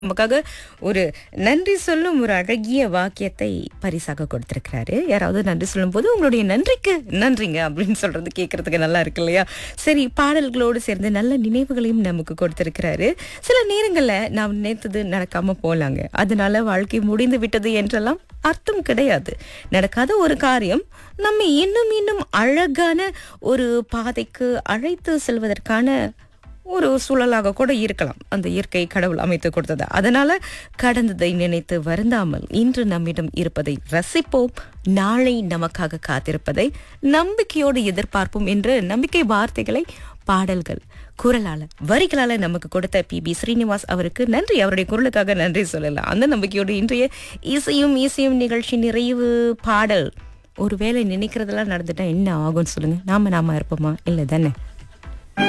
நமக்காக ஒரு நன்றி சொல்லும் ஒரு அழகிய வாக்கியத்தை பரிசாக கொடுத்திருக்கிறாரு யாராவது நன்றி சொல்லும் போது உங்களுடைய நன்றிக்கு நன்றிங்க அப்படின்னு சொல்றது கேட்கறதுக்கு நல்லா இருக்கு இல்லையா சரி பாடல்களோடு சேர்ந்து நல்ல நினைவுகளையும் நமக்கு கொடுத்திருக்கிறாரு சில நேரங்கள்ல நாம் நினைத்தது நடக்காம போலாங்க அதனால வாழ்க்கை முடிந்து விட்டது என்றெல்லாம் அர்த்தம் கிடையாது நடக்காத ஒரு காரியம் நம்ம இன்னும் இன்னும் அழகான ஒரு பாதைக்கு அழைத்து செல்வதற்கான ஒரு சூழலாக கூட இருக்கலாம் அந்த இயற்கை கடவுள் அமைத்து கொடுத்தது அதனால கடந்ததை நினைத்து வருந்தாமல் இன்று நம்மிடம் இருப்பதை ரசிப்போம் நாளை நமக்காக காத்திருப்பதை நம்பிக்கையோடு எதிர்பார்ப்போம் என்று நம்பிக்கை வார்த்தைகளை பாடல்கள் குரலால வரிகளால நமக்கு கொடுத்த பி பி ஸ்ரீனிவாஸ் அவருக்கு நன்றி அவருடைய குரலுக்காக நன்றி சொல்லலாம் அந்த நம்பிக்கையோடு இன்றைய இசையும் இசையும் நிகழ்ச்சி நிறைவு பாடல் ஒருவேளை நினைக்கிறதெல்லாம் நடந்துட்டா என்ன ஆகும்னு சொல்லுங்க நாம நாம இருப்போமா இல்லை தானே